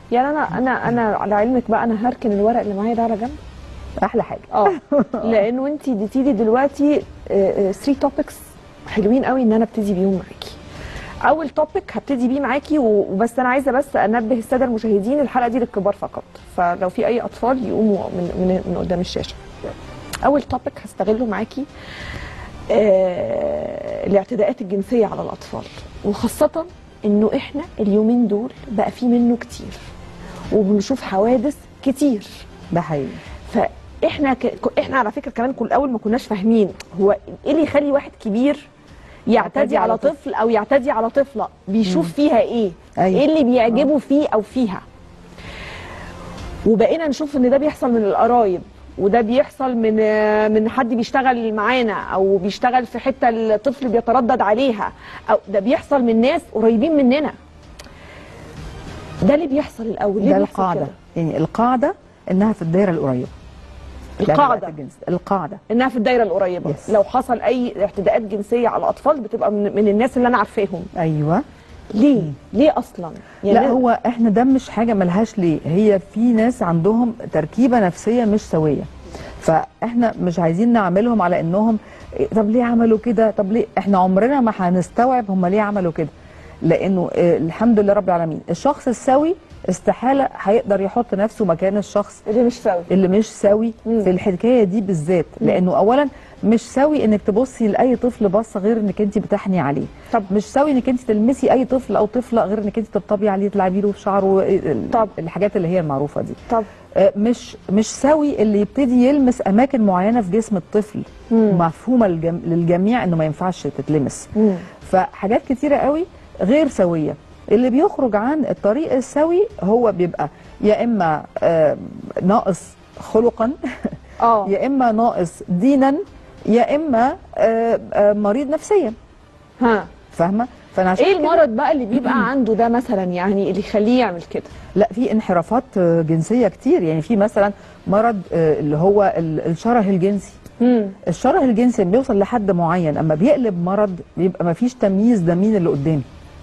يعني انا انا انا على علمك بقى انا هركن الورق اللي معايا ده على جنب احلى حاجه اه لانه انت اديتي لي دلوقتي 3 توبكس حلوين قوي ان انا ابتدي بيهم معاكي اول توبيك هبتدي بيه معاكي و- وبس انا عايزه بس انبه الساده المشاهدين الحلقه دي للكبار فقط فلو في اي اطفال يقوموا من من, من قدام الشاشه اول توبيك هستغله معاكي آه الاعتداءات الجنسيه على الاطفال وخاصه انه احنا اليومين دول بقى في منه كتير وبنشوف حوادث كتير ده حقيقي فاحنا ك... ك- احنا على فكره كمان كل الاول ما كناش فاهمين هو ايه اللي يخلي واحد كبير يعتدي على طفل او يعتدي على طفله بيشوف فيها ايه أيوة. ايه اللي بيعجبه فيه او فيها وبقينا نشوف ان ده بيحصل من القرايب وده بيحصل من من حد بيشتغل معانا او بيشتغل في حته الطفل بيتردد عليها او ده بيحصل من ناس قريبين مننا ده اللي بيحصل الاول ليه ده بيحصل القاعده كده؟ يعني القاعده انها في الدايره القريبه القاعده الاعتداءات الجنسية. القاعده انها في الدايره القريبه Yes. لو حصل اي اعتداءات جنسيه على الاطفال بتبقى من, من الناس اللي انا عارفاهم ايوه ليه ليه اصلا لا ده- هو احنا ده مش حاجه ملهاش ليه هي في ناس عندهم تركيبه نفسيه مش سويه فاحنا مش عايزين نعملهم على انهم إيه، طب ليه عملوا كده طب ليه احنا عمرنا ما هنستوعب هم ليه عملوا كده لانه آه، الحمد لله رب العالمين الشخص السوي استحاله هيقدر يحط نفسه مكان الشخص اللي مش سوي اللي مش سوي مم. في الحكايه دي بالذات لانه اولا مش سوي انك تبصي لاي طفل بصه غير انك انت بتحني عليه طب. مش سوي انك انت تلمسي اي طفل او طفله غير انك انت تطبطبي عليه تلعبي له في شعره ال- طب. الحاجات اللي هي المعروفه دي طب آه، مش مش سوي اللي يبتدي يلمس اماكن معينه في جسم الطفل مم. مفهومه للجم... للجميع انه ما ينفعش تتلمس مم. فحاجات كتيرة قوي غير سوية اللي بيخرج عن الطريق السوي هو بيبقى يا إما آه، ناقص خلقا اه يا إما ناقص دينا يا إما آه، آه، مريض نفسيا ها فاهمة؟ فأنا عشان ايه كده- المرض بقى اللي بيبقى عنده ده مثلا يعني اللي يخليه يعمل كده لا في انحرافات آه، جنسية كتير يعني في مثلا مرض آه، اللي هو ال- الشره الجنسي مم. الشره الجنسي لما بيوصل لحد معين اما بيقلب مرض بيبقى ما فيش تمييز ده مين اللي قدامي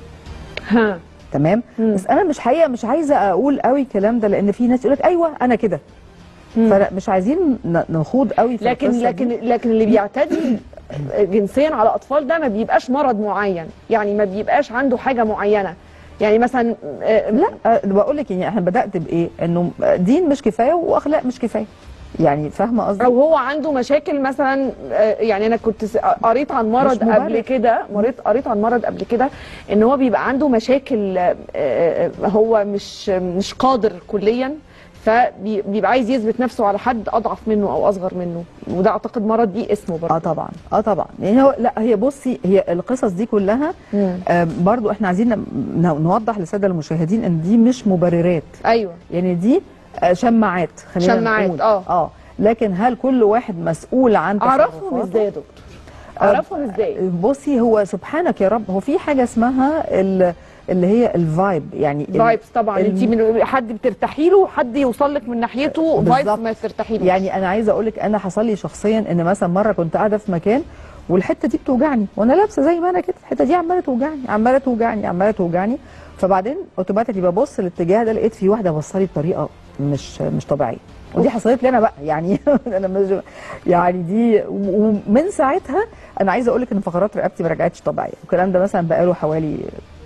ها تمام مم. بس انا مش حقيقه مش عايزه اقول قوي الكلام ده لان في ناس يقول لك ايوه انا كده مم. فمش عايزين ن- نخوض قوي في لكن القصة لكن دي. لكن اللي بيعتدي جنسيا على اطفال ده ما بيبقاش مرض معين يعني ما بيبقاش عنده حاجه معينه يعني مثلا آه، لا أه، بقول لك يعني احنا بدات بايه انه دين مش كفايه واخلاق مش كفايه يعني فاهمه قصدي او هو عنده مشاكل مثلا آه، يعني انا كنت س- قريت عن مرض مش قبل مبرر. كده مريت قريت عن مرض قبل كده ان هو بيبقى عنده مشاكل آه، آه، هو مش مش قادر كليا فبيبقى عايز يثبت نفسه على حد اضعف منه او اصغر منه وده اعتقد مرض دي اسمه برضه اه طبعا اه طبعا يعني هو لا هي بصي هي القصص دي كلها مم. آه برضو احنا عايزين ن- نوضح للساده المشاهدين ان دي مش مبررات ايوه يعني دي آه شماعات خلينا شماعات، نقول. آه. اه لكن هل كل واحد مسؤول عن اعرفهم تصرفاته؟ ازاي يا دكتور اعرفهم ازاي بصي هو سبحانك يا رب هو في حاجه اسمها ال- اللي هي الفايب يعني ال- فايبس طبعا ال- انت من حد بترتاحي له حد يوصل لك من ناحيته بالظبط. فايبس ما ترتاحي له يعني انا عايزه اقول لك انا حصل لي شخصيا ان مثلا مره كنت قاعده في مكان والحته دي بتوجعني وانا لابسه زي ما انا كده الحته دي عماله توجعني عماله توجعني عماله توجعني فبعدين اوتوماتيكلي ببص الاتجاه ده لقيت في واحده بصلي بطريقه مش مش طبيعيه ودي حصلت لي انا بقى يعني انا مش يعني دي و- ومن ساعتها انا عايزه اقول لك ان فقرات رقبتي ما رجعتش طبيعيه والكلام ده مثلا بقاله حوالي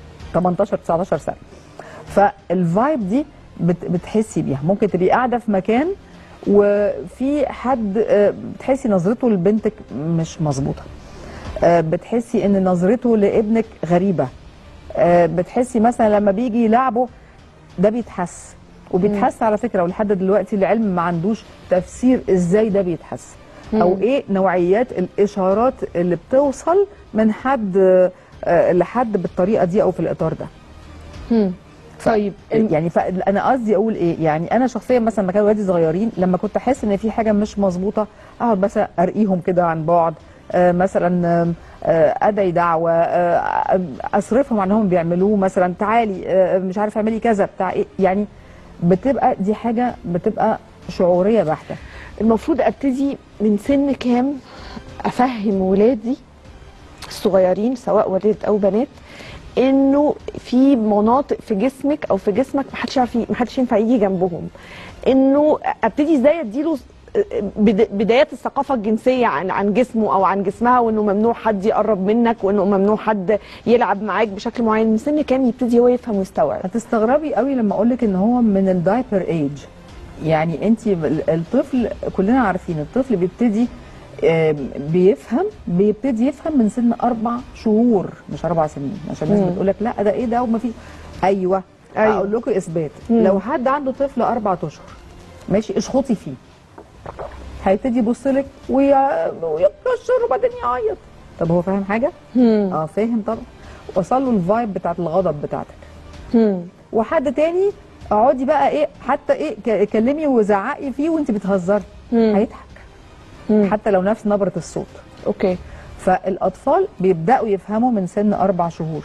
18 19 سنه فالفايب دي بت بتحسي بيها ممكن تبقي قاعده في مكان وفي حد آه، بتحسي نظرته لبنتك مش مظبوطه آه، بتحسي ان نظرته لابنك غريبه آه، بتحسي مثلا لما بيجي يلعبه ده بيتحس وبيتحس على فكره ولحد دلوقتي العلم ما عندوش تفسير ازاي ده بيتحس او مم. ايه نوعيات الاشارات اللي بتوصل من حد آه، آه، لحد بالطريقه دي او في الاطار ده مم. طيب ال- يعني انا قصدي اقول ايه يعني انا شخصيا مثلا لما كانوا ولادي صغيرين لما كنت احس ان في حاجه مش مظبوطه اقعد بس ارقيهم كده عن بعد آه مثلا آم، آه ادعي دعوه آه اصرفهم عن هم بيعملوه مثلا تعالي آه مش عارف اعملي كذا بتاع ايه يعني بتبقى دي حاجه بتبقى شعوريه بحته المفروض ابتدي من سن كام افهم ولادي الصغيرين سواء ولاد او بنات انه في مناطق في جسمك او في جسمك محدش يعرف ي- محدش ينفع يجي جنبهم انه ابتدي ازاي اديله بد- بدايات الثقافه الجنسيه عن عن جسمه او عن جسمها وانه ممنوع حد يقرب منك وانه ممنوع حد يلعب معاك بشكل معين من سن كام يبتدي هو يفهم ويستوعب هتستغربي قوي لما اقول لك ان هو من الدايبر ايج يعني انت الطفل كلنا عارفين الطفل بيبتدي آم، بيفهم بيبتدي يفهم من سن اربع شهور مش اربع سنين عشان الناس مم. بتقول لك لا ده ايه ده وما في ايوه أيوة. اقول لكم اثبات مم. لو حد عنده طفل اربع اشهر ماشي اشخطي فيه هيبتدي يبص لك وي- ويكشر وبعدين يعيط طب هو فاهم حاجه؟ مم. اه فاهم طبعا وصل له الفايب بتاعت الغضب بتاعتك مم. وحد تاني اقعدي بقى ايه حتى ايه ك- كلمي وزعقي فيه وانت بتهزري مم. هيضحك مم. حتى لو نفس نبره الصوت اوكي فالاطفال بيبداوا يفهموا من سن اربع شهور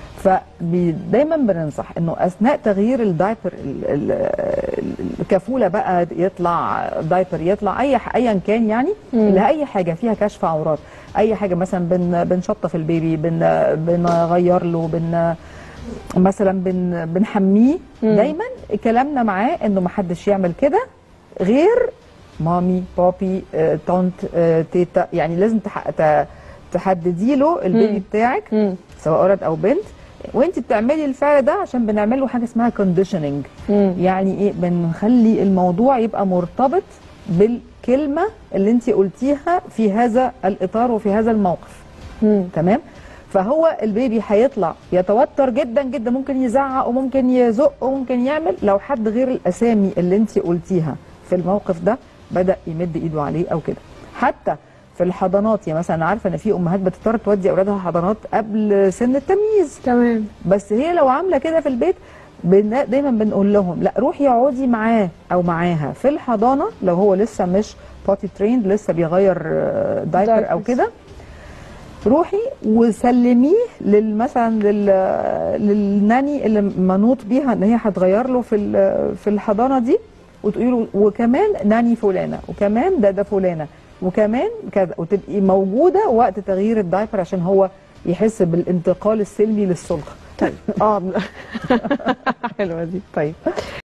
فدايما بننصح انه اثناء تغيير الدايبر ال- ال- ال- الكفوله بقى يطلع دايبر يطلع اي ح- ايا كان يعني مم. لاي حاجه فيها كشف عورات اي حاجه مثلا بن بنشطف البيبي بن بنغير له بن مثلا بن بنحميه مم. دايما كلامنا معاه انه ما حدش يعمل كده غير مامي بابي آه، طنط آه، تيتا يعني لازم تح- ت- تحددي له البيبي مم. بتاعك مم. سواء ولد او بنت وانت بتعملي الفعل ده عشان بنعمل له حاجه اسمها كونديشننج مم. يعني ايه بنخلي الموضوع يبقى مرتبط بالكلمه اللي انت قلتيها في هذا الاطار وفي هذا الموقف مم. تمام فهو البيبي هيطلع يتوتر جدا جدا ممكن يزعق وممكن يزق وممكن يعمل لو حد غير الاسامي اللي انت قلتيها في الموقف ده بدا يمد ايده عليه او كده حتى في الحضانات يعني مثلا أنا عارفه ان في امهات بتضطر تودي اولادها حضانات قبل سن التمييز تمام بس هي لو عامله كده في البيت بن- دايما بنقول لهم لا روحي اقعدي معاه او معاها في الحضانه لو هو لسه مش بوتي تريند لسه بيغير آه، دايبر او Diapers. كده روحي وسلميه لل- مثلا لل- للناني اللي منوط بيها ان هي هتغير له في ال- في الحضانه دي وتقولي له وكمان ناني فلانه وكمان ده ده فلانه وكمان كذا وتبقي موجوده وقت تغيير الدايبر عشان هو يحس بالانتقال السلمي للسلطه طيب اه حلوه دي طيب